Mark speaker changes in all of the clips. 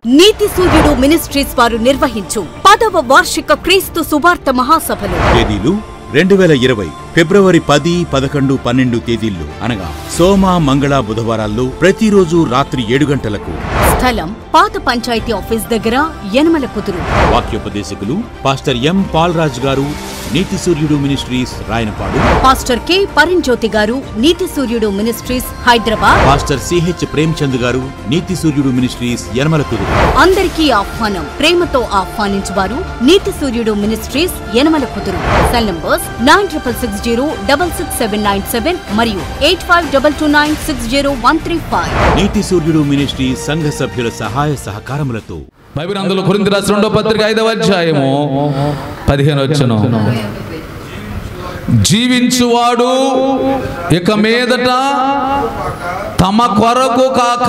Speaker 1: నీతి సూర్యుడు మినిస్ట్రీస్ వారు నిర్వహించు పదవ వార్షిక క్రీస్తు సువార్త మహాసభలు
Speaker 2: తేదీలు రెండు వేల ఇరవై ఫిబ్రవరి పది పదకొండు పన్నెండు తేదీల్లో అనగా సోమ మంగళ బుధవారాల్లో ప్రతిరోజు రాత్రి ఏడు గంటలకు
Speaker 1: స్థలం పాత పంచాయతీ ఆఫీస్ దగ్గర యనమల కుదురు
Speaker 2: వాక్యోపదేశకులు పాస్టర్ ఎం పాల్రాజ్ గారు Neethi Suryudu ministries Rayanapadu
Speaker 1: pastor K Paramjyothi గారు Neethi Suryudu ministries Hyderabad
Speaker 2: pastor CH Premchand గారు నీతి సూర్యుడు మినిస్ట్రీస్ యనమల కుదురు
Speaker 1: అందరికీ ఆహ్వానం ప్రేమతో ఆహ్వానించువారు నీతి Suryudu ministries Yanamala Kuduru cell numbers nine triple six zero double six seven nine seven మరియు eight five double two nine six zero one three five
Speaker 2: Neethi Suryudu ministries సంఘ సభ్యుల సహాయ సహకారములతో
Speaker 3: బైబిల్ అందులో కొరింథీ రాసిన రెండో పత్రిక ఐదవ అధ్యాయము పదిహేను వచ్చును జీవించువాడు ఇక మీదట తమ కొరకు కాక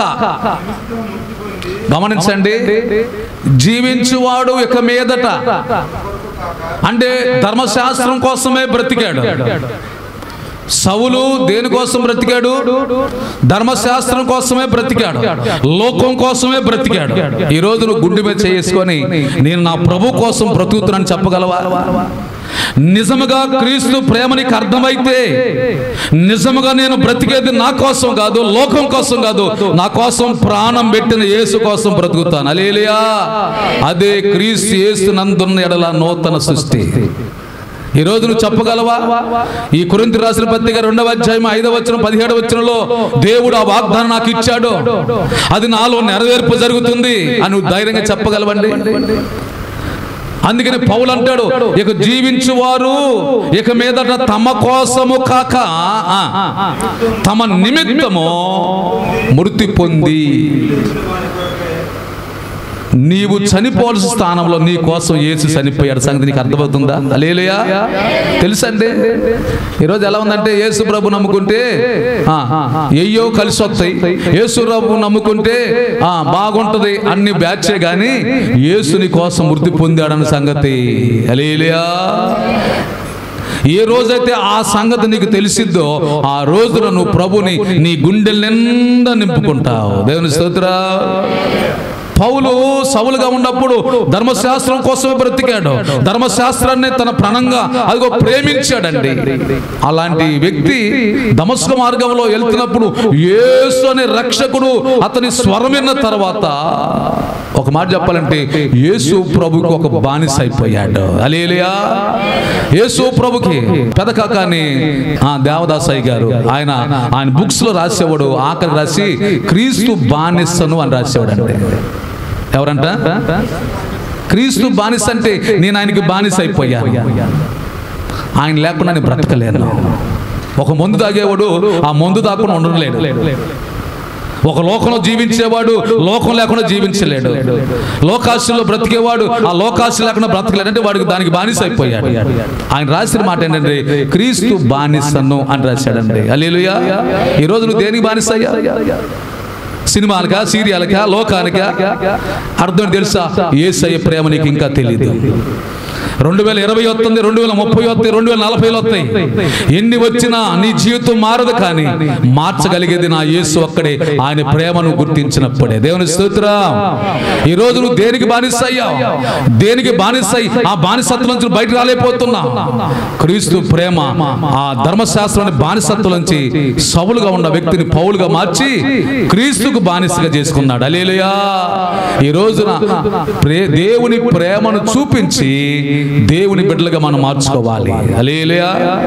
Speaker 3: గమనించండి జీవించువాడు ఇక మీదట అంటే ధర్మశాస్త్రం కోసమే బ్రతికాడు సౌలు దేనికోసం బ్రతికాడు ధర్మశాస్త్రం కోసమే బ్రతికాడు లోకం కోసమే బ్రతికాడు ఈ రోజు నువ్వు గుండె మీద చేసుకొని నేను నా ప్రభు కోసం బ్రతుకుతున్నాను చెప్పగలవా నిజముగా క్రీస్తు ప్రేమ నీకు అర్థమైతే నిజముగా నేను బ్రతికేది నా కోసం కాదు లోకం కోసం కాదు నా కోసం ప్రాణం పెట్టిన యేసు కోసం బ్రతుకుతాను అలేలియా అదే క్రీస్తు యేసు నందున్న ఎడల నూతన సృష్టి ఈ రోజు నువ్వు చెప్పగలవా ఈ కురింతి రాసిన పత్రిక రెండవ అధ్యాయం ఐదవ వచ్చిన పదిహేడవ వచనంలో దేవుడు ఆ వాగ్దానం నాకు ఇచ్చాడు అది నాలో నెరవేర్పు జరుగుతుంది అని నువ్వు ధైర్యంగా చెప్పగలవండి అందుకని పౌలు అంటాడు ఇక జీవించువారు ఇక మీదట తమ కోసము కాక ఆ, తమ నిమిత్తము మృతి పొంది నీవు చనిపోవాల్సిన స్థానంలో నీ కోసం యేసు చనిపోయాడు సంగతి నీకు అర్థమవుతుందా లేలుయా తెలుసండి ఈరోజు ఎలా ఉందంటే యేసు ప్రభు నమ్ముకుంటే ఆ, ఎయ్యో కలిసి వస్తాయి యేసు ప్రభు నమ్ముకుంటే ఆ, బాగుంటది అన్ని బ్యాచే గాని యేసు నీ కోసం మృతి పొందాడన్న సంగతి అలేలియా ఏ రోజైతే ఆ సంగతి నీకు తెలిసిద్దో ఆ రోజున నువ్వు ప్రభుని నీ గుండెల నిండా నింపుకుంటావు దేవుని స్తోత్రా పౌలు సవులుగా ఉన్నప్పుడు ధర్మశాస్త్రం కోసమే బ్రతికాడు ధర్మశాస్త్రాన్ని తన ప్రాణంగా అదిగో ప్రేమించాడండి అలాంటి వ్యక్తి దమస్క మార్గంలో వెళ్తున్నప్పుడు యేసు అనే రక్షకుడు అతని స్వరం విన్న తర్వాత ఒక మాట చెప్పాలంటే యేసు ప్రభుకి ఒక బానిస అయిపోయాడు అలేలియా యేసు ప్రభుకి పెదకాకాని ఆ దేవదాసాయి గారు ఆయన ఆయన బుక్స్ లో రాసేవాడు ఆఖరి రాసి క్రీస్తు బానిసను అని రాసేవాడు అంటే ఎవరంట క్రీస్తు బానిస అంటే నేను ఆయనకి బానిస అయిపోయాను ఆయన లేకుండా నేను బ్రతకలేను ఒక మందు తాగేవాడు ఆ మందు తాకుండా ఉండలేడు ఒక లోకంలో జీవించేవాడు లోకం లేకుండా జీవించలేడు లోకాశలో బ్రతికేవాడు ఆ లోకాశ లేకుండా బ్రతకలేడు అంటే వాడికి దానికి బానిస అయిపోయాడు ఆయన రాసిన మాట ఏంటంటే క్రీస్తు బానిసను అని రాశాడండి అల్లేలుయా ఈ రోజు నువ్వు దేనికి బానిస అయ్యా సినిమాలకా సీరియాలకా లోకానికా అర్థం తెలుసా ఏసయ్య ప్రేమ నీకు ఇంకా తెలియదు రెండు వేల ఇరవై వస్తుంది రెండు వేల ముప్పై వస్తాయి రెండు వేల నలభై వస్తాయి ఎన్ని వచ్చినా నీ జీవితం మారదు కానీ మార్చగలిగేది నా యేసు ఒక్కడే ఆయన ప్రేమను గుర్తించినప్పుడే దేవుని స్తోత్రం ఈ రోజు నువ్వు దేనికి బానిసయ్యావు దేనికి బానిసై ఆ బానిసత్వం నుంచి బయట రాలేకపోతున్నా క్రీస్తు ప్రేమ ఆ ధర్మశాస్త్రాన్ని బానిసత్వం నుంచి సవులుగా ఉన్న వ్యక్తిని పౌలుగా మార్చి క్రీస్తుకు బానిసగా చేసుకున్నాడు అలేలుయా ఈ రోజున ప్రే దేవుని ప్రేమను చూపించి దేవుని బిడ్డలుగా మనం మార్చుకోవాలి అలేలుయా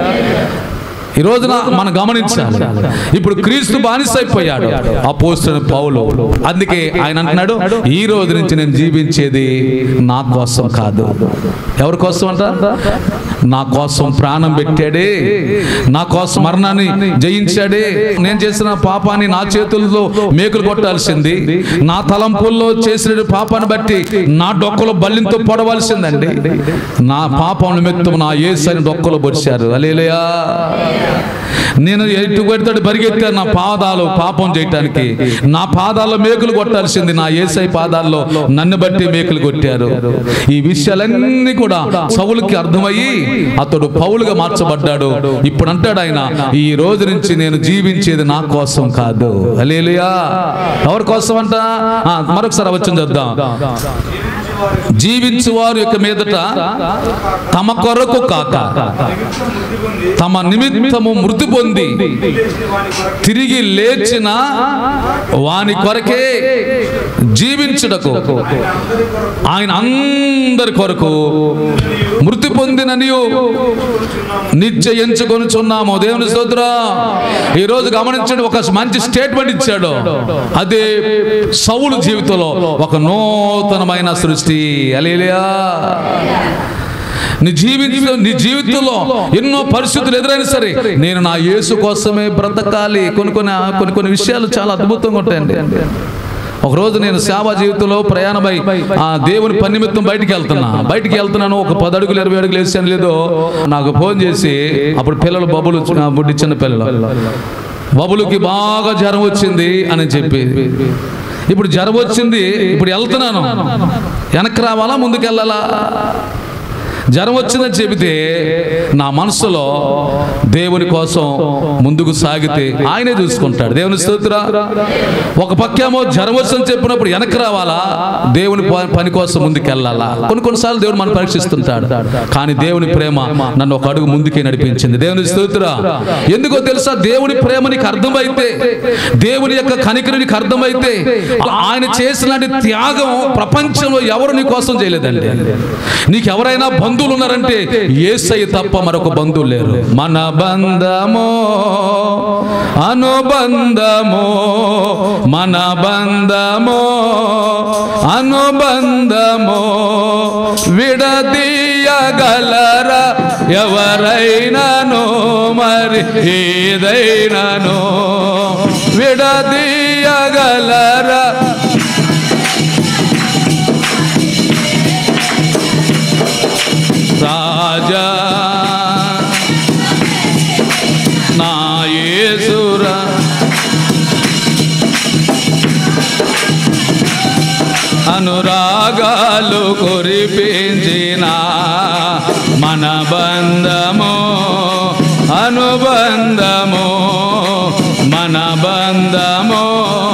Speaker 3: ఈ రోజున మనం గమనించాలి ఇప్పుడు క్రీస్తు బానిస అయిపోయాడు అపోస్తున్న పౌలు అందుకే ఆయన అంటున్నాడు ఈ రోజు నుంచి నేను జీవించేది నా కోసం కాదు ఎవరి కోసం అంట నా కోసం ప్రాణం పెట్టాడే నా కోసం మరణాన్ని జయించాడే నేను చేసిన పాపాన్ని నా చేతుల్లో మేకులు కొట్టాల్సింది నా తలంపుల్లో చేసిన పాపాన్ని బట్టి నా డొక్కలో బల్లింతో పొడవలసిందండి నా పాపం నిమిత్తం నా ఏసని డొక్కలో పొడిచారు అలేలయా నేను ఎటు పెడతాడు పరిగెత్తాను నా పాదాలు పాపం చేయటానికి నా పాదాల్లో మేకులు కొట్టాల్సింది నా ఏసై పాదాల్లో నన్ను బట్టి మేకులు కొట్టారు ఈ విషయాలన్నీ కూడా సవులకి అర్థమయ్యి అతడు పౌలుగా మార్చబడ్డాడు ఇప్పుడు అంటాడు ఆయన ఈ రోజు నుంచి నేను జీవించేది నా కోసం కాదు హల్లెలూయా ఎవరి కోసం అంట ఆ, మరొకసారి వచ్చింది చూద్దాం జీవించు వారి యొక్క మీదట తమ కొరకు కాక తమ నిమిత్తము మృతి పొంది తిరిగి లేచిన వాని కొరకే జీవించుటకు ఆయన అందరి కొరకు మృతి పొందిననియు నిత్య ఎంచుకొనుచున్నాము దేవుని స్తోత్ర ఈ రోజు గమనించండి ఒక మంచి స్టేట్మెంట్ ఇచ్చాడు అదే సౌలు జీవితంలో ఒక నూతనమైన సృష్టి అలేలియా నీ జీవిత నీ జీవితంలో ఎన్నో పరిస్థితులు ఎదురైనా సరే నేను నా యేసు కోసమే బ్రతకాలి కొన్ని కొన్ని కొన్ని కొన్ని విషయాలు చాలా అద్భుతంగా ఉంటాయండి ఒకరోజు నేను సేవా జీవితంలో ప్రయాణమై ఆ దేవుని పని నిమిత్తం బయటికి వెళ్తున్నా బయటికి వెళ్తున్నాను ఒక పది అడుగులు ఇరవై అడుగులు వేసాను లేదో నాకు ఫోన్ చేసి అప్పుడు పిల్లలు బబులు ఆ, బుడ్డి చిన్న పిల్లలు బబులుకి బాగా జ్వరం వచ్చింది అని చెప్పి ఇప్పుడు జ్వరం వచ్చింది ఇప్పుడు వెళ్తున్నాను వెనక్కి రావాలా ముందుకు వెళ్ళాలా జ్వరం వచ్చిందని చెబితే నా మనసులో దేవుని కోసం ముందుకు సాగితే ఆయనే చూసుకుంటాడు దేవుని స్తోత్ర ఒక పక్కేమో జ్వరం వచ్చిందని చెప్పినప్పుడు వెనక్కి రావాలా దేవుని ప- పని కోసం ముందుకు వెళ్ళాలా కొన్ని కొన్నిసార్లు దేవుడు మనం పరీక్షిస్తుంటాడు కానీ దేవుని ప్రేమ నన్ను ఒక అడుగు ముందుకే నడిపించింది దేవుని స్తోత్ర ఎందుకో తెలుసా దేవుని ప్రేమ నీకు అర్థమైతే దేవుని యొక్క కనికరి నీకు అర్థమైతే ఆయన చేసిన త్యాగం ప్రపంచంలో ఎవరు నీ కోసం చేయలేదండి నీకు ఎవరైనా బంధువులు ఉన్నారంటే ఏసయ్య తప్ప మరొక బంధువు లేరు మన బంధమో అనుబంధమో మన బంధమో అనుబంధమో విడదీయగలరా ఎవరైనానో మరి ఏదైనానో విడదీయగలరా రాజా నా యేసురా అనురాగాలు కురిపించిన మన బంధము అనుబంధము మన బంధము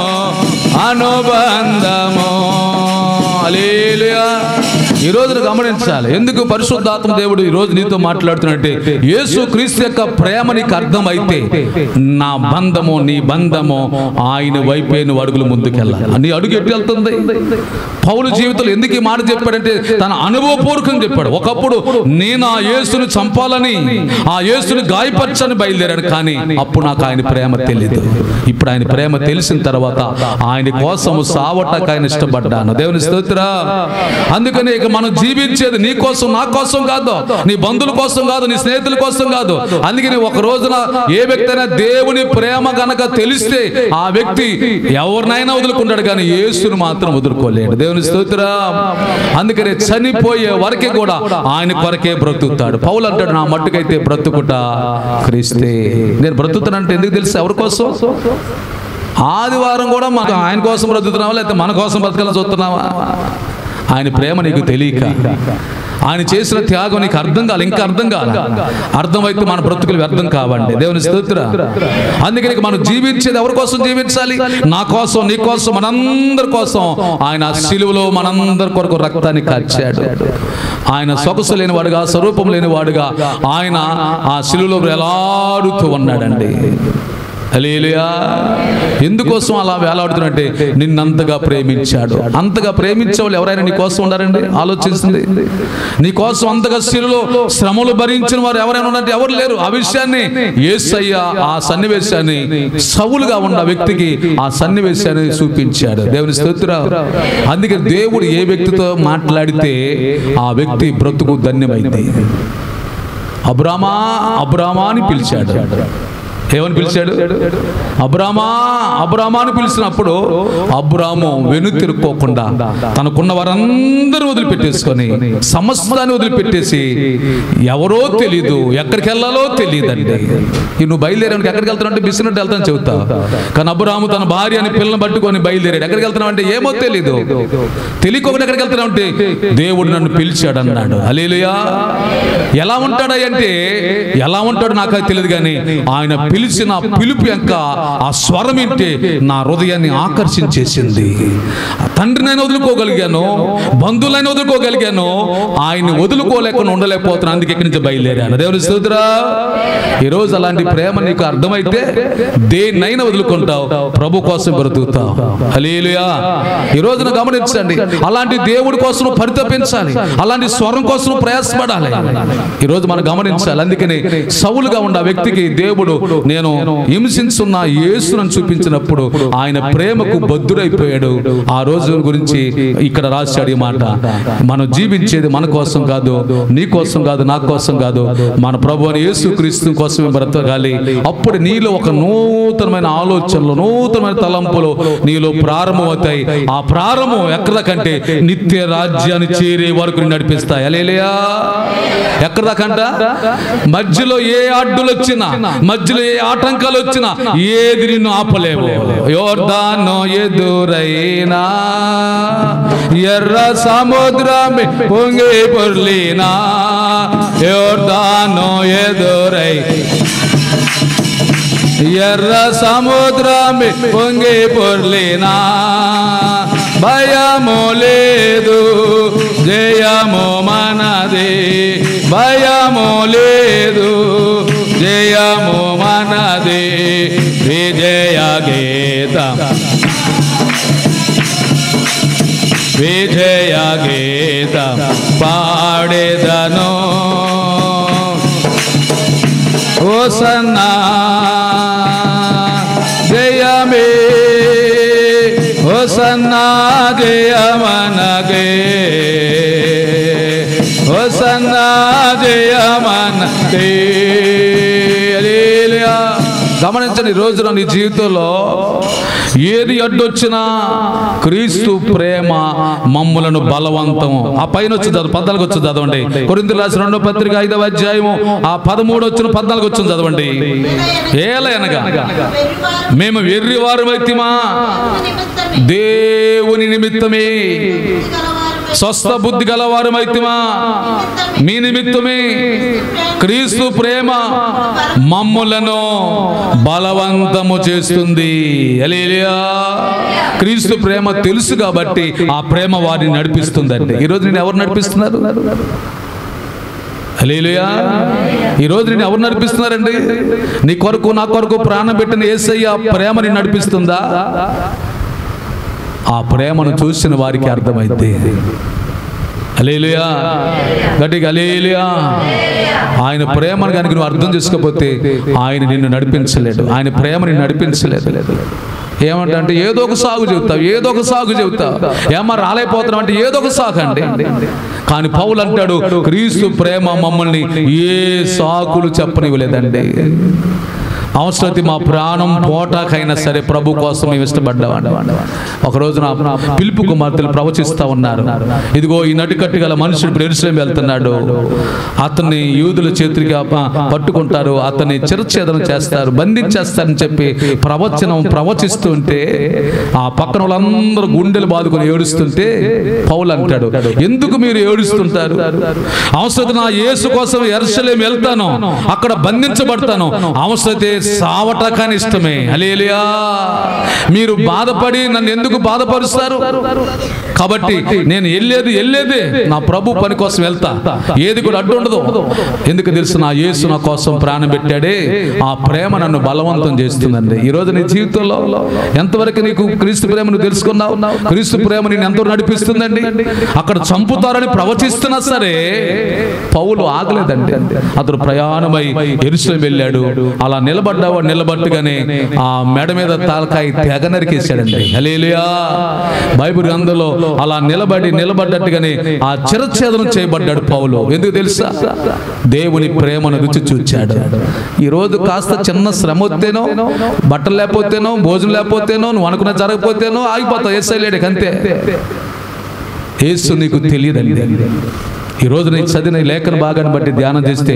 Speaker 3: అనుబంధము హల్లెలూయా ఈ రోజున గమనించాలి ఎందుకు పరిశుద్ధాత్మ దేవుడు ఈ రోజు నీతో మాట్లాడుతున్నట్టే యేసు క్రీస్తు యొక్క ప్రేమ నీకు అర్థమైతే నా బంధము నీ బంధము ఆయన వైపే నువ్వు అడుగులు ముందుకెళ్ళాలి నీ అడుగు ఎట్టు వెళ్తుంది పౌలు జీవితంలో ఎందుకు ఈ మాట చెప్పాడంటే తన అనుభవపూర్వకంగా చెప్పాడు ఒకప్పుడు నేను ఆ యేసుని చంపాలని ఆ యేసుని గాయపరచని బయలుదేరాడు కానీ అప్పుడు నాకు ఆయన ప్రేమ తెలియదు ఇప్పుడు ఆయన ప్రేమ తెలిసిన తర్వాత ఆయన కోసం సావటానికి ఆయన ఇష్టపడ్డాను దేవుని స్తోత్ర అందుకని ఇక మనం జీవించేది నీ కోసం నా కోసం కాదు నీ బంధువుల కోసం కాదు నీ స్నేహితుల కోసం కాదు అందుకని ఒక రోజున ఏ వ్యక్తి అయినా దేవుని ప్రేమ గనక తెలిస్తే ఆ వ్యక్తి ఎవరినైనా వదులుకుంటాడు కానీ యేసుని మాత్రం వదులుకోలేడు దేవుని స్తోత్ర అందుకని చనిపోయే వరకే కూడా ఆయన కొరకే బ్రతుకుతాడు పౌలు అంటాడు నా మట్టుకైతే బ్రతుకుట క్రీస్తే నేను బ్రతుకుతానంటే ఎందుకు తెలుసు ఎవరి కోసం ఆదివారం కూడా మాకు ఆయన కోసం బ్రతుకుతున్నావా లేకపోతే మన కోసం బ్రతకాలని చూస్తున్నావా ఆయన ప్రేమ నీకు తెలియక ఆయన చేసిన త్యాగం నీకు అర్థం కాదు ఇంకా అర్థం కాదు అర్థమైతే మన బ్రతుకులు వ్యర్థం కావండి దేవుని స్తోత్ర అందుకని ఇక మనం జీవించేది ఎవరి కోసం జీవించాలి నా కోసం నీ కోసం మనందరి కోసం ఆయన సిలువలో మనందరి కొరకు రక్తాన్ని కార్చాడు ఆయన సొగసు లేనివాడుగా స్వరూపం లేనివాడుగా ఆయన ఆ సిలువలో వేలాడుతూ ఉన్నాడండి హల్లెలూయా ఎందుకోసం అలా వేలాడుతున్నట్టే నిన్నంతగా ప్రేమించాడు అంతగా ప్రేమించే వాళ్ళు ఎవరైనా నీ కోసం ఉన్నారండి ఆలోచిస్తుంది నీ కోసం అంతగా శిలులో శ్రమలు భరించిన వారు ఎవరైనా ఉన్నట్టు ఎవరు లేరు ఆ విషయాన్ని ఏసయ్య ఆ సన్నివేశాన్ని సవులుగా ఉన్న వ్యక్తికి ఆ సన్నివేశాన్ని చూపించాడు దేవుని స్తోత్ర అందుకే దేవుడు ఏ వ్యక్తితో మాట్లాడితే ఆ వ్యక్తి బ్రతుకు ధన్యమైంది అబ్రామా అబ్రామా అని పిలిచాడు ఏమని పిలిచాడు అబ్రామా అబ్రామా అని పిలిచినప్పుడు అబ్రాము వెను తిరుక్కోకుండా తనకున్న వారందరూ వదిలిపెట్టేసుకొని సమస్తాన్ని వదిలిపెట్టేసి ఎవరో తెలీదు ఎక్కడికి వెళ్ళాలో తెలియదండి ఈ నువ్వు బయలుదేరానికి ఎక్కడికి వెళ్తావు అంటే బిసినట్టు వెళ్తాను చెబుతా కానీ అబ్రాము తన భార్య అని పిల్లల్ని పట్టుకొని బయలుదేరాడు ఎక్కడికి వెళ్తున్నావు అంటే ఏమో తెలీదు తెలియకోకుండా ఎక్కడికి వెళ్తున్నావు అంటే దేవుడు నన్ను పిలిచాడు అన్నాడు అలేలుయా ఎలా ఉంటాడు అంటే ఎలా ఉంటాడో నాకు అది తెలియదు కానీ ఆయన పిలిచిన పిలుపు యొక్క ఆ స్వరం ఏంటి నా హృదయాన్ని ఆకర్షించేసింది ఆ తండ్రినైనా వదులుకోగలిగాను బంధువులైనా వదులుకోగలిగాను ఆయన్ని వదులుకోలేకుండా ఉండలేకపోతున్నాను అందుకే ఇక్కడి నుంచి బయలుదేరాను దేవుని స్తోత్రా ఈరోజు అలాంటి ప్రేమ నీకు అర్థమైతే దేన్నైనా వదులుకుంటావు ప్రభు కోసం బ్రతుకుతావు హలేలుయా ఈ రోజున గమనించండి అలాంటి దేవుడి కోసం నువ్వు పరితపించాలి అలాంటి స్వరం కోసం నువ్వు ప్రయాసపడాలి ఈ రోజు మనం గమనించాలి అందుకని సౌలుగా ఉన్న ఆ వ్యక్తికి దేవుడు నేను హింసించున్న యేసును చూపించినప్పుడు ఆయన ప్రేమకు బద్దురైపోయాడు ఆ రోజు గురించి ఇక్కడ రాశాడు ఈ మాట మనం జీవించేది మన కోసం కాదు నీ కోసం కాదు నా కోసం కాదు మన ప్రభు అని యేసు క్రీస్తు కోసమే బ్రతకాలి అప్పుడు నీలో ఒక నూతనమైన ఆలోచనలు నూతనమైన తలంపులు నీలో ప్రారంభమవుతాయి ఆ ప్రారంభం ఎక్కడ కంటే నిత్య రాజ్యాన్ని చేరే వరకు నిన్ను నడిపిస్తాయి అలేలియా ఎక్కడ దాకంట మధ్యలో ఏ అడ్డులు వచ్చినా మధ్యలో ఏ ఆటంకాలు వచ్చినా ఏది నిన్ను ఆపలేవు యోర్దానో ఎదురైనా ఎర్ర సముద్రమే పొంగి పొర్లినా యోర్దానో ఎదురై ఎర్ర సముద్రమే పొంగి పొర్లినా భయము లేదు జయము మనది భయము లేదు జయము మనది విజయ గీతం విజయ గీతం పాడేదను ఓసన్నా జయమే ఓసన్నా జయమనగే ఓసన్నా జయమనగే హల్లెలూయా. గమనించండి ఈ రోజున నీ జీవితంలో ఏది అడ్డొచ్చినా క్రీస్తు ప్రేమ మమ్ములను బలవంతం ఆ పైన వచ్చి చదువు పద్నాలుగు వచ్చి చదవండి కొరింత రాసిన రెండో పత్రిక ఐదవ అధ్యాయము ఆ పదమూడు వచ్చిన పద్నాలుగు వచ్చిన చదవండి ఏల అనగా మేము వెర్రివారు వ్యక్తిమా దేవుని నిమిత్తమే స్వస్థ బుద్ధి గలవారు మైతిమా మీ నిమిత్తమే క్రీస్తు ప్రేమ మమ్ములను బలవంతము చేస్తుంది హల్లెలూయా క్రీస్తు ప్రేమ తెలుసు కాబట్టి ఆ ప్రేమ వారిని నడిపిస్తుందండి ఈరోజు నేను ఎవరు నడిపిస్తున్నారు హల్లెలూయా ఈరోజు నేను ఎవరు నడిపిస్తున్నారండి నీ కొరకు నా కొరకు ప్రాణం పెట్టిన ఏసయ్య ప్రేమని నడిపిస్తుందా ఆ ప్రేమను చూసిన వారికి అర్థమైతే అలేలుయా గట్టిగా అలేలుయా ఆయన ప్రేమను కనుక నువ్వు అర్థం చేసుకోకపోతే ఆయన నిన్ను నడిపించలేడు ఆయన ప్రేమ నిన్ను నడిపించలేదు ఏమంటే అంటే ఏదో ఒక సాగు చెబుతావు ఏదో ఒక సాగు చెబుతావు ఏమో రాలేకపోతున్నావు అంటే ఏదో ఒక సాగు అండి కానీ పౌలు అంటాడు క్రీస్తు ప్రేమ మమ్మల్ని ఏ సాకులు చెప్పనివ్వలేదండి అవసరతి మా ప్రాణం పోటాకైనా సరే ప్రభు కోసం మేము ఇష్టపడ్డామండి ఒక రోజు నా పిలుపు కుమార్తెలు ప్రవచిస్తా ఉన్నారు ఇదిగో ఈ నటికట్టు గల మనుషుడు ఇప్పుడు ఎరుసలేం వెళ్తున్నాడు అతన్ని యూదుల చేతులుగా పట్టుకుంటారు అతన్ని చిరఛేదనం చేస్తారు బంధించేస్తారని చెప్పి ప్రవచనం ప్రవచిస్తుంటే ఆ పక్కన వాళ్ళందరూ గుండెలు బాదుకొని ఏడుస్తుంటే పౌలు అంటాడు ఎందుకు మీరు ఏడుస్తుంటారు అవసరత నా యేసు కోసం ఎరుసలేం వెళ్తాను అక్కడ బంధించబడతాను అవసరతే సావట కానీ ఇష్టమే అలేలియా మీరు బాధపడి నన్ను ఎందుకు బాధపరుస్తారు కాబట్టి నేను వెళ్ళేది వెళ్ళేదే నా ప్రభు పని కోసం వెళ్తా ఏది కూడా అడ్డు ఉండదు ఎందుకు తెలుసు నా యేసు నా కోసం ప్రాణం పెట్టాడే ఆ ప్రేమ నన్ను బలవంతం చేస్తుందండి ఈ రోజు నీ జీవితంలో ఎంతవరకు నీకు క్రీస్తు ప్రేమ నువ్వు తెలుసుకున్నావు క్రీస్తు ప్రేమ నేను ఎంతవరకు నడిపిస్తుందండి అక్కడ చంపుతారని ప్రవచిస్తున్నా సరే పౌలు ఆగలేదండి అతడు ప్రయాణమై ఎరుసలేం వెళ్ళాడు అలా నిలబడ్డావాడు నిలబట్టుగానే ఆ మెడ మీద తాలకాయ తెగ తెగ నరికేశాడండి హలేలుయా బైబిల్ గ్రంథంలో అలా నిలబడి నిలబడ్డట్టుగానే ఆ చిరఛేదనం చేయబడ్డాడు పౌలు ఎందుకు తెలుసా దేవుని ప్రేమను రుచి చూచాడు ఈ రోజు కాస్త చిన్న శ్రమ వస్తేనో బట్టలు లేకపోతేనో భోజనం లేకపోతేనో నువ్వు అనుకున్న జరగకపోతేనో ఆగిపోతావు ఎస్ఐ లేడికి అంతే యేసు నీకు తెలియదండి ఈ రోజు నేను చదివిన ఈ లేఖన భాగాన్ని బట్టి ధ్యానం చేస్తే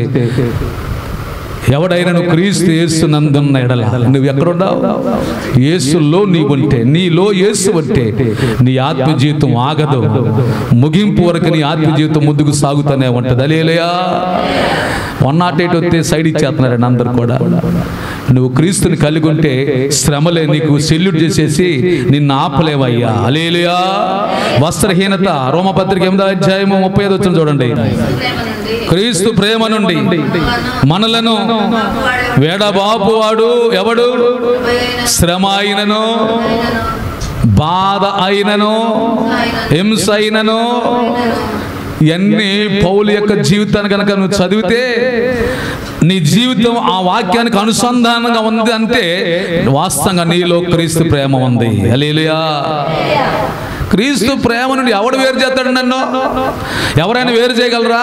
Speaker 3: ఎవడైనా నువ్వు క్రీస్తు యేసు నందున్న ఎడల నువ్వు ఎక్కడున్నావు యేసులో నీవు ఉంటే నీలో యేసు ఉంటే నీ ఆత్మ జీవితం ఆగదు ముగింపు వరకు నీ ఆత్మ జీవితం ముందుకు సాగుతూనే ఉంటుంది అలేలయా వన్ నాట్ ఎయిట్ వస్తే సైడ్ ఇచ్చేస్తున్నారండి అందరు కూడా నువ్వు క్రీస్తుని కలిగి ఉంటే శ్రమలే నీకు సెల్యూట్ చేసేసి నిన్ను ఆపలేవయ్యా అలేలుయా వస్త్రహీనత రోమపత్రిక ఎనిమిదో అధ్యాయము ముప్పై ఐదు వచ్చిన చూడండి క్రీస్తు ప్రేమ నుండి మనలను వేడబాపువాడు ఎవడు శ్రమ అయినను బాధ అయినను హింస అయినను ఇవన్నీ పౌలు యొక్క జీవితాన్ని కనుక నువ్వు చదివితే నీ జీవితం ఆ వాక్యానికి అనుసంధానంగా ఉంది అంటే వాస్తవంగా నీలో క్రీస్తు ప్రేమ ఉంది అలేలుయా క్రీస్తు ప్రేమ నుండి ఎవడు వేరు చేస్తాడు నన్ను ఎవరైనా వేరు చేయగలరా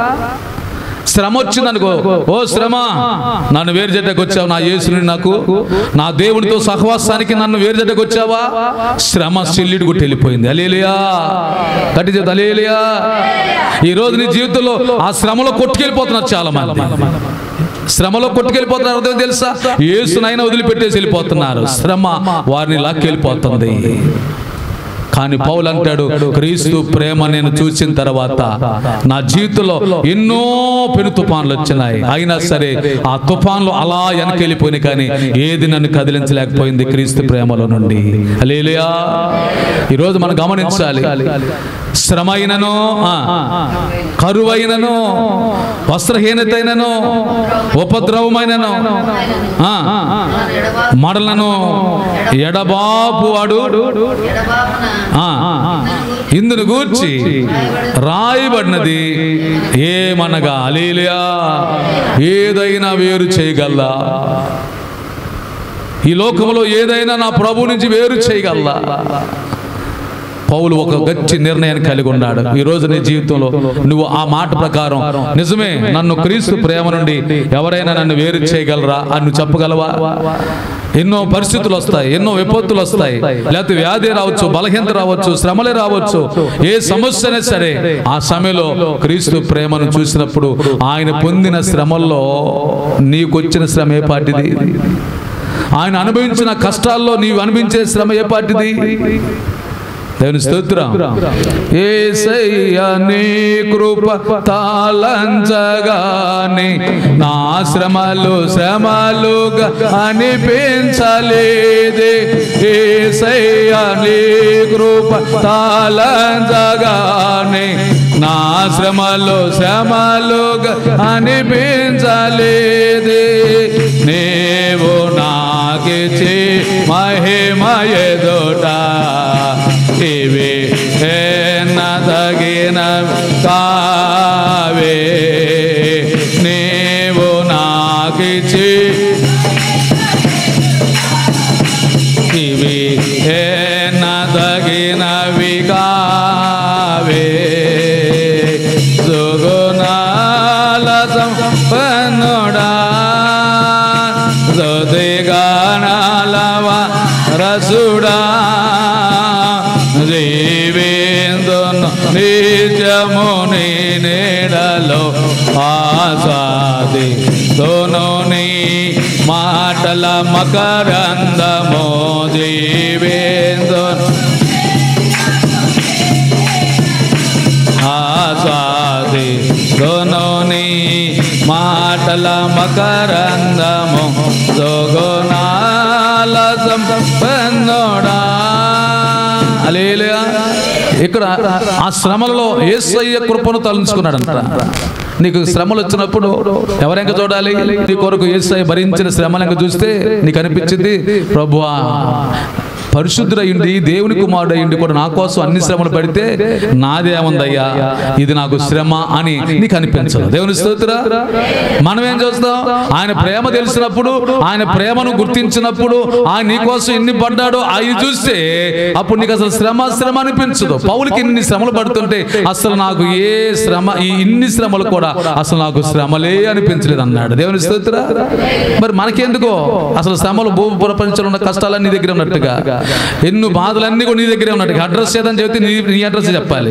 Speaker 3: శ్రమ వచ్చిందనుకో ఓ శ్రమ నన్ను వేరు చేయడానికి వచ్చావు నా యేసుని నాకు నా దేవునితో సహవాసానికి నన్ను వేరు చేయడానికి వచ్చావా శ్రమ సిల్లిడి కొట్టి వెళ్ళిపోయింది అలేలియా గట్టి చేత అలేలియా ఈ రోజు నీ జీవితంలో ఆ శ్రమలో కొట్టుకెళ్ళిపోతున్నారు చాలా మంది శ్రమలో కొట్టుకెళ్ళిపోతున్నారు అర్థం తెలుసా యేసునైనా వదిలిపెట్టేసి వెళ్ళిపోతున్నారు శ్రమ వారిని లాక్కెళ్ళిపోతుంది కానీ పౌలు అంటాడు క్రీస్తు ప్రేమ నేను చూసిన తర్వాత నా జీవితంలో ఎన్నో పెను తుఫాన్లు వచ్చినాయి అయినా సరే ఆ తుఫాన్లు అలా వెనకెళ్ళిపోయినాయి కానీ ఏది నన్ను కదిలించలేకపోయింది క్రీస్తు ప్రేమలో నుండి అలేలియా ఈరోజు మనం గమనించాలి శ్రమ అయినను కరువైనను వస్త్రహీనతైనను ఉపద్రవమైనను ఆ, మడలను ఎడబాపు వాడు ఆ, ఇందును గూర్చి రాయబడినది ఏమనగా అలీలియా ఏదైనా వేరు చేయగలదా ఈ లోకంలో ఏదైనా నా ప్రభు నుంచి వేరు చేయగలదా పౌలు ఒక గట్టి నిర్ణయాన్ని కలిగి ఉన్నాడు ఈ రోజు నీ జీవితంలో నువ్వు ఆ మాట ప్రకారం నిజమే నన్ను క్రీస్తు ప్రేమ నుండి ఎవరైనా నన్ను వేరు చేయగలరా అని నువ్వు చెప్పగలవా ఎన్నో పరిస్థితులు వస్తాయి ఎన్నో విపత్తులు వస్తాయి లేకపోతే వ్యాధి రావచ్చు బలహీనత రావచ్చు శ్రమలే రావచ్చు ఏ సమస్య అయినా సరే ఆ సమయంలో క్రీస్తు ప్రేమను చూసినప్పుడు ఆయన పొందిన శ్రమల్లో నీకు వచ్చిన శ్రమ ఏ పాటిది ఆయన అనుభవించిన కష్టాల్లో నీవు అనిపించే శ్రమ ఏ పాటిది దేవుని స్తోత్రం ఏసయ్య నీ కృప తాళంచగానే నా శ్రమలు శ్రమలుగా అనిపించలేదే ఏసయ్య నీ కృప తాళంచగానే నా శ్రమలు శ్రమలుగా అనిపించలేదే నీవు నాకిచి మహిమయదోట ఇవి తగిన కావే నీవు నాకిచి ఇవి తగినవి కావే సుగుణాల సంపన్నుడా గానాలవ రసుడా జీవేందును నిజము నీ నీడలో ఆసాది తోను నీ మాటల మకరందమో జీవేందును ఆస్వాది దోనోని మాటల మకరందము దోగోనాల సంపన్నోడా అలేలుయా ఇక్కడ ఆ శ్రమలలో ఏసయ్య కృపను తలంచుకున్నాడంట నీకు శ్రమలు వచ్చినప్పుడు ఎవరెంక చూడాలి నీ కొరకు ఏసయ్య భరించిన శ్రమలు చూస్తే నీకు అనిపించింది ప్రభువా పరిశుద్ధుడయ్యుండి దేవుని కుమారుడు అయ్యుండి కూడా నా కోసం అన్ని శ్రమలు పడితే నాదేముందయ్యా ఇది నాకు శ్రమ అని నీకు అనిపించదు దేవుని స్తోత్ర మనం ఏం చూస్తాం ఆయన ప్రేమ తెలిసినప్పుడు ఆయన ప్రేమను గుర్తించినప్పుడు ఆయన నీ కోసం ఎన్ని పడ్డాడో అవి చూస్తే అప్పుడు నీకు అసలు శ్రమ శ్రమ అనిపించదు పౌలకి ఇన్ని శ్రమలు పడుతుంటే అసలు నాకు ఏ శ్రమ ఈ ఇన్ని శ్రమలు కూడా అసలు నాకు శ్రమలే అనిపించలేదు అన్నాడు దేవుని స్తోత్ర మరి మనకెందుకో అసలు శ్రమలు భూ ప్రపంచంలో ఉన్న కష్టాలన్నీ నీ దగ్గర ఉన్నట్టుగా ఎన్నో బాధలన్నీ కూడా నీ దగ్గరే ఉన్నట్టుగా అడ్రస్ ఏదని చెబితే నీ నీ అడ్రస్ చెప్పాలి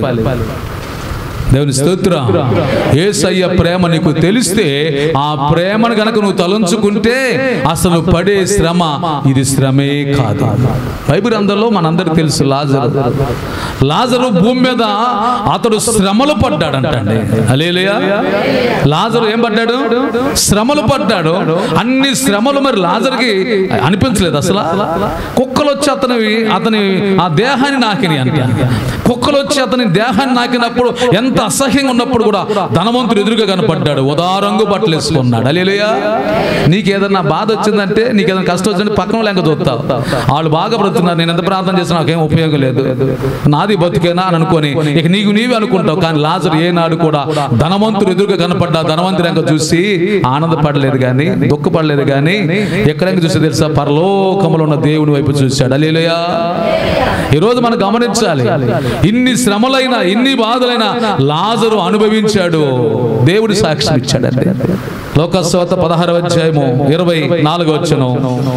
Speaker 3: దేవుని స్తోత్ర ఏసయ్య ప్రేమ నీకు తెలిస్తే ఆ ప్రేమను గనక నువ్వు తలంచుకుంటే అసలు పడే శ్రమ ఇది శ్రమే కాదు బైబిల్ అందరిలో మనందరికి తెలుసు లాజరు లాజరు భూమి మీద అతడు శ్రమలు పడ్డాడంటండి అలేలియా లాజరు ఏం పడ్డాడు శ్రమలు పడ్డాడు అన్ని శ్రమలు మరి లాజర్కి అనిపించలేదు అసలు కుక్కలు వచ్చి అతని అతని ఆ దేహాన్ని నాకిని అంట కుక్కలు వచ్చి అతని దేహాన్ని నాకినప్పుడు ఎంత అసహ్యంగా ఉన్నప్పుడు కూడా ధనవంతుడు ఎదురుగా కనపడ్డాడు ఉదారంగు బట్టలు వేసుకున్నాడు అలేలుయా నీకు ఏదన్నా బాధ వచ్చిందంటే నీకు ఏదైనా కష్టం వచ్చిందంటే పక్కన లెంక చూస్తావు వాళ్ళు బాగా బ్రతున్నారు నేను ఎంత ప్రార్థన చేసినా నాకేం ఉపయోగం లేదు నాది బతుకేనా అని అనుకొని ఇక నీకు నీవే అనుకుంటావు కానీ లాజరు ఏనాడు కూడా ధనవంతుడు ఎదురుగా కనపడ్డా ధనవంతుడు ఎంక చూసి ఆనందపడలేదు కానీ దుఃఖపడలేదు కానీ ఎక్కడెంక చూసి తెలుసా పరలోకములో ఉన్న దేవుని వైపు చూశాడు అలేలుయా ఈరోజు మనం గమనించాలి ఇన్ని శ్రమలైనా ఇన్ని బాధలైనా లాజరు అనుభవించాడు దేవుడి సాక్ష్యం ఇచ్చాడండి లోకస్వత పదహారవ అధ్యాయము ఇరవై నాలుగు వచ్చను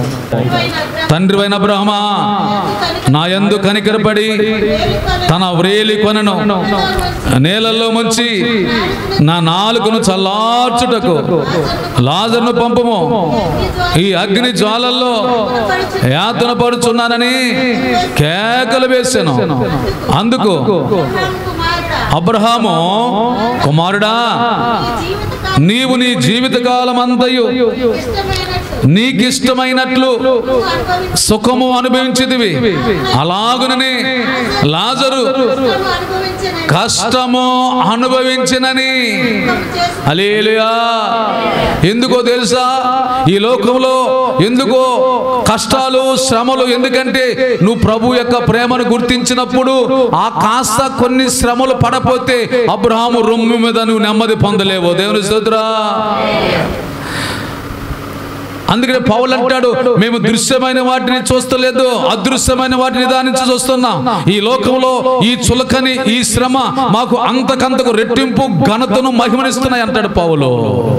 Speaker 3: తండ్రి అయిన బ్రహ్మ నా యందు కనికరపడి తన వ్రేలి కొనను నేలల్లో ముంచి నా నాలుకను చల్లార్చుటకు లాజర్ను పంపము ఈ అగ్ని జ్వాలల్లో యాతన పడుచున్నానని కేకలు వేశాను అందుకు అబ్రహాము కుమారుడా నీవు నీ జీవితకాలం అంతయు నీకిష్టమైనట్లు సుఖము అనుభవించిదివి అలాగునని లాజరు కష్టము అనుభవించినని అలేలుయా ఎందుకో తెలుసా ఈ లోకంలో ఎందుకో కష్టాలు శ్రమలు ఎందుకంటే నువ్వు ప్రభు యొక్క ప్రేమను గుర్తించినప్పుడు ఆ కాస్త కొన్ని శ్రమలు పడపోతే అబ్రహాము రొమ్ము మీద నువ్వు నెమ్మది పొందలేవు దేవుని స్తోత్రా అందుకనే పౌలు అంటాడు మేము దృశ్యమైన వాటిని చూస్తలేదు అదృశ్యమైన వాటిని నిదానించి చూస్తున్నాం ఈ లోకంలో ఈ చులకని ఈ శ్రమ మాకు అంతకంతకు రెట్టింపు ఘనతను మహిమనిస్తున్నాయి అంటాడు పౌలు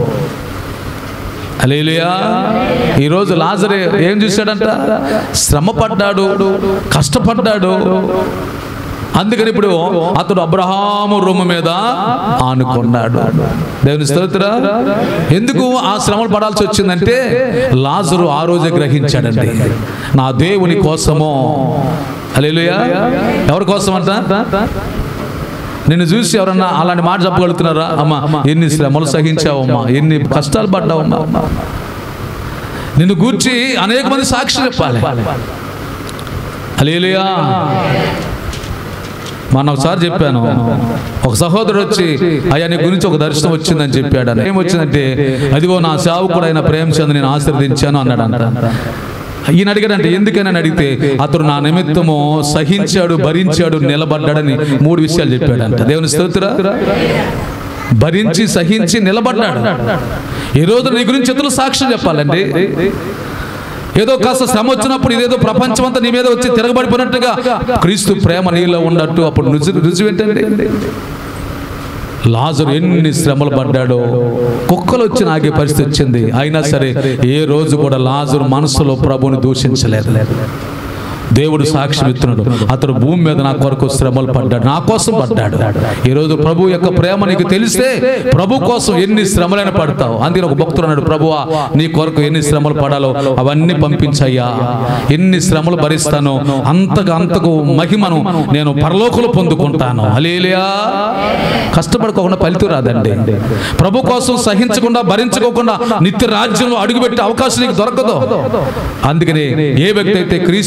Speaker 3: అలేలుయా ఈరోజు లాజరే ఏం చూశాడంట శ్రమ పడ్డాడు కష్టపడ్డాడు అందుకని ఇప్పుడు అతడు అబ్రహాము రొమ్ము మీద ఆనుకున్నాడు దేవుని స్తోత్ర ఎందుకు ఆ శ్రమలు పడాల్సి వచ్చిందంటే లాజరు ఆ రోజే గ్రహించాడండి నా దేవుని కోసము అలేలుయా ఎవరి కోసం అంట నిన్ను చూసి ఎవరన్నా అలాంటి మాట చెప్పగలుగుతున్నారా అమ్మా ఎన్ని శ్రమలు సహించావమ్మా ఎన్ని కష్టాలు పడ్డావమ్మా నిన్ను గూర్చి అనేక మంది సాక్షి చెప్పాలి అలేలుయా మొన్న ఒకసారి చెప్పాను ఒక సహోదరుడు వచ్చి అయ్యా నీ గురించి ఒక దర్శనం వచ్చిందని చెప్పాడు అని ఏమొచ్చిందంటే అదిగో నా సేవకుడైన ప్రేమచంద్ నేను ఆశీర్వదించాను అన్నాడు అంట ఈయన అడిగాడంటే ఎందుకని అని అడిగితే అతడు నా నిమిత్తము సహించాడు భరించాడు నిలబడ్డాడని మూడు విషయాలు చెప్పాడంట దేవుని స్తోత్ర భరించి సహించి నిలబడ్డాడు ఈ రోజు నీ గురించి ఇతరులు సాక్ష్యం చెప్పాలండి ఏదో కాస్త శ్రమ వచ్చినప్పుడు ఇదేదో ప్రపంచం అంతా నీ మీద వచ్చి తిరగబడిపోయినట్టుగా క్రీస్తు ప్రేమ నీలో ఉన్నట్టు అప్పుడు రుజు రుజువు ఏంటండి లాజరు ఎన్ని శ్రమలు పడ్డాడో కుక్కలు వచ్చి నాకే పరిస్థితి వచ్చింది అయినా సరే ఏ రోజు కూడా లాజరు మనసులో ప్రభుని దూషించలేదు దేవుడు సాక్ష్యం ఇస్తున్నాడు అతడు భూమి మీద నా కొరకు శ్రమలు పడ్డాడు నా కోసం పడ్డాడు ఈ రోజు ప్రభు యొక్క ప్రేమ నీకు తెలిస్తే ప్రభు కోసం ఎన్ని శ్రమలైనా పడతావు అందుకని ఒక భక్తుడు అన్నాడు ప్రభువా నీ కొరకు ఎన్ని శ్రమలు పడాలో అవన్నీ పంపించయ్యా ఎన్ని శ్రమలు భరిస్తానో అంతగా అంతకు మహిమను నేను పరలోకులు పొందుకుంటాను అలేలియా కష్టపడుకోకుండా ఫలితం రాదండి ప్రభు కోసం సహించకుండా భరించుకోకుండా నిత్య రాజ్యంలో అడుగుపెట్టే అవకాశం నీకు దొరకదు అందుకని ఏ వ్యక్తి అయితే క్రీస్తు యేసుని కలిగి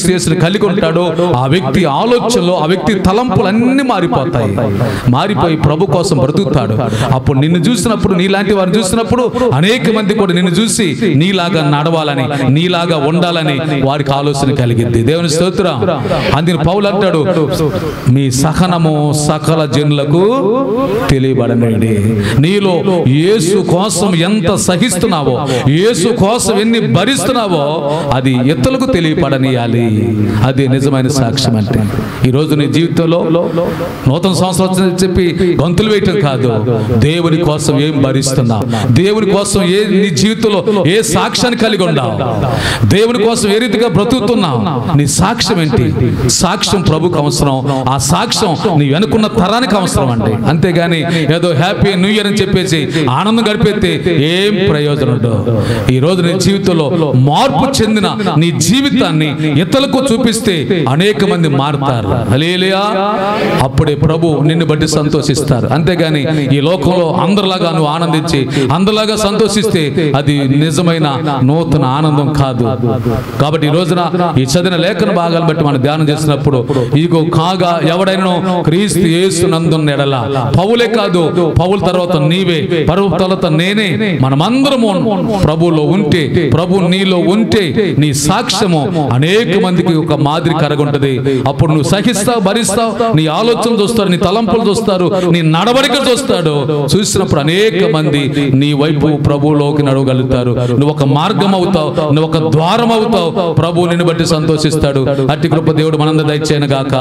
Speaker 3: కలిగి ఉంటాడో ఆ వ్యక్తి ఆలోచనలో ఆ వ్యక్తి తలంపులన్నీ మారిపోతాయి మారిపోయి ప్రభు కోసం బ్రతుకుతాడు అప్పుడు నిన్ను చూసినప్పుడు నీలాంటి వారిని చూసినప్పుడు అనేక మంది కూడా నిన్ను చూసి నీలాగా నడవాలని నీలాగా ఉండాలని వారికి ఆలోచన కలిగింది దేవుని స్తోత్రం అందుని పౌలు అంటాడు మీ సహనము సకల జనులకు తెలియబడనండి నీలో యేసు కోసం ఎంత సహిస్తున్నావో యేసు కోసం ఎన్ని భరిస్తున్నావో అది ఇతరులకు తెలియపడనీయాలి అది నిజమైన సాక్ష్యం అంటే ఈ రోజు నీ జీవితంలో నూతన సంవత్సరం వచ్చిందని చెప్పి గొంతులు వేయటం కాదు దేవుని కోసం ఏం భరిస్తున్నావు దేవుని కోసం ఏ నీ జీవితంలో ఏ సాక్ష్యాన్ని కలిగి ఉన్నావు దేవుని కోసం ఏ రీతిగా బ్రతుకుతున్నావు నీ సాక్ష్యం ఏంటి సాక్ష్యం ప్రభుకు అవసరం ఆ సాక్ష్యం నీ వెనుకున్న తరానికి అవసరం అండి అంతేగాని ఏదో హ్యాపీ న్యూ ఇయర్ అని చెప్పేసి ఆనందం గడిపేస్తే ఏం ప్రయోజనం ఉండదు ఈ రోజు నీ జీవితంలో మార్పు చెందిన నీ జీవితాన్ని ఇతరులకు చూపిస్తే అనేక మంది మారుతారు హల్లెలూయా అప్పుడే ప్రభు నిన్ను బట్టి సంతోషిస్తారు అంతేగాని ఈ లోకంలో అందరిలాగా నువ్వు ఆనందించి అందరిలాగా సంతోషిస్తే అది నిజమైన నూతన ఆనందం కాదు కాబట్టి ఈ రోజున ఈ చదివిన లేఖన భాగాలను బట్టి మనం ధ్యానం చేసినప్పుడు ఇగో కాగా ఎవడైనా క్రీస్తు యేసు నందున్న ఎడల పౌలే కాదు పౌల తర్వాత నీవే పరువు తర్వాత నేనే మనమందరము ప్రభులో ఉంటే ప్రభు నీలో ఉంటే నీ సాక్ష్యము అనేక మందికి ఒక మాదిరి కరగుంటది అప్పుడు నువ్వు సహిస్తావు భరిస్తావు నీ ఆలోచన చూస్తారు నీ తలంపులు చూస్తారు నీ నడవడిక చూస్తాడు చూసినప్పుడు అనేక మంది నీ వైపు ప్రభువులోకి నడవగలుగుతారు నువ్వు ఒక మార్గం అవుతావు నువ్వు ఒక ద్వారం అవుతావు ప్రభు నిన్ను బట్టి సంతోషిస్తాడు అట్టి కృప దేవుడు మనందరి దయచేయను గాక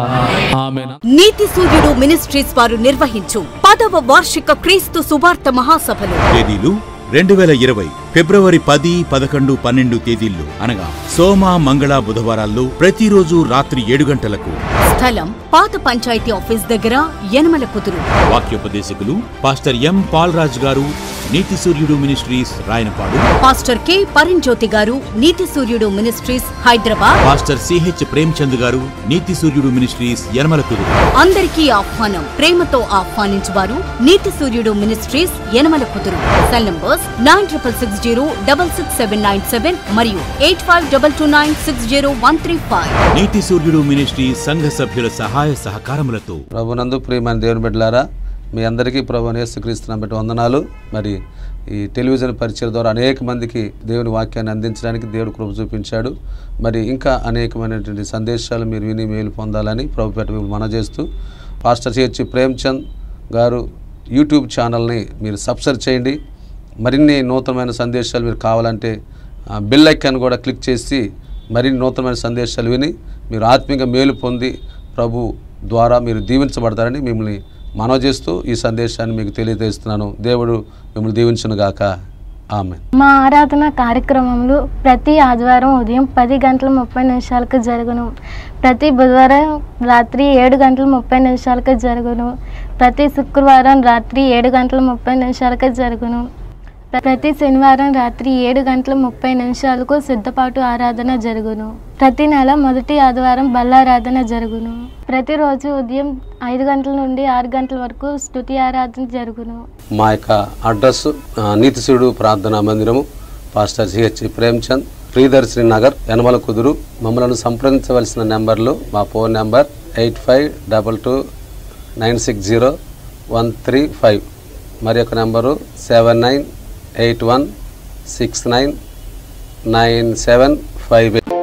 Speaker 3: ఆమె
Speaker 1: నీతి సూర్యుడు మినిస్ట్రీస్ వారు నిర్వహించు పదవ వార్షిక క్రీస్తు సువార్త మహాసభలు
Speaker 2: తేదీలు రెండు వేల ఇరవై ఫిబ్రవరి పది పదకొండు పన్నెండు తేదీల్లో అనగా సోమ మంగళ బుధవారాల్లో ప్రతిరోజు రాత్రి ఏడు గంటలకు
Speaker 1: స్థలం పాత పంచాయతీ ఆఫీస్ దగ్గర యనమల కుదురు
Speaker 2: వాక్యోపదేశకులు పాస్టర్ ఎం పాల్రాజ్ గారు Neethi Suryudu ministries Rayanapadu
Speaker 1: pastor K Paramjyothi గారు Neethi Suryudu ministries Hyderabad
Speaker 2: pastor CH Premchand గారు నీతి సూర్యుడు మినిస్ట్రీస్ యనమలకుదు
Speaker 1: అందరికీ ఆహ్వానం ప్రేమతో ఆహ్వానించువారు నీతి Suryudu ministries Yanamala Kuduru cell numbers nine triple six zero double six seven nine seven మరియు eight five double two nine six zero one three five
Speaker 2: Neethi Suryudu ministries సంఘ సభ్యుల సహాయ సహకారములతో
Speaker 4: ప్రభునందు ప్రియమైన దేవుని బిడ్డలారా మీ అందరికీ ప్రభు యేసుక్రీస్తున్న బట్టి వందనాలు మరి ఈ టెలివిజన్ పరిచయం ద్వారా అనేక మందికి దేవుని వాక్యాన్ని అందించడానికి దేవుడు కృప చూపించాడు మరి ఇంకా అనేకమైనటువంటి సందేశాలు మీరు విని మేలు పొందాలని ప్రభు పేట మిమ్మల్ని మనజేస్తూ పాస్టర్ చేర్చి ప్రేమ్చంద్ గారు యూట్యూబ్ ఛానల్ని మీరు సబ్స్క్రైబ్ చేయండి మరిన్ని నూతనమైన సందేశాలు మీరు కావాలంటే ఆ, బెల్ ఐకాన్ కూడా క్లిక్ చేసి మరిన్ని నూతనమైన సందేశాలు విని మీరు ఆత్మీయంగా మేలు పొంది ప్రభు ద్వారా మీరు దీవించబడతారని మిమ్మల్ని మనవ చేస్తూ ఈ సందేశాన్ని మీకు తెలియజేస్తున్నాను దేవుడు మిమ్మల్ని దీవించునుగాక ఆమె
Speaker 5: మా ఆరాధన కార్యక్రమంలో ప్రతి ఆదివారం ఉదయం పది గంటల ముప్పై నిమిషాలకు జరుగును ప్రతి బుధవారం రాత్రి ఏడు గంటల ముప్పై నిమిషాలకు జరుగును ప్రతి శుక్రవారం రాత్రి ఏడు గంటల ముప్పై నిమిషాలకు జరుగును ప్రతి శనివారం రాత్రి ఏడు గంటల ముప్పై నిమిషాలకు సిద్ధపాటు ఆరాధన జరుగును ప్రతి నెల మొదటి ఆదివారం బల్లారాధన జరుగును ప్రతిరోజు ఉదయం ఐదు గంటల నుండి ఆరు గంటల వరకు స్తుతి ఆరాధన జరుగును
Speaker 4: మా యొక్క అడ్రస్ ఆ, నీతిశివుడు ప్రార్థనా మందిరము పాస్టర్ సిహెచ్ ప్రేమ్చంద్ ప్రియదర్శిని నగర్ యనమల కుదురు మమ్మల్ని సంప్రదించవలసిన నెంబర్లు మా phone number eight five double two nine six zero one three five మరి యొక్క number seven nine eight one six nine nine seven five eight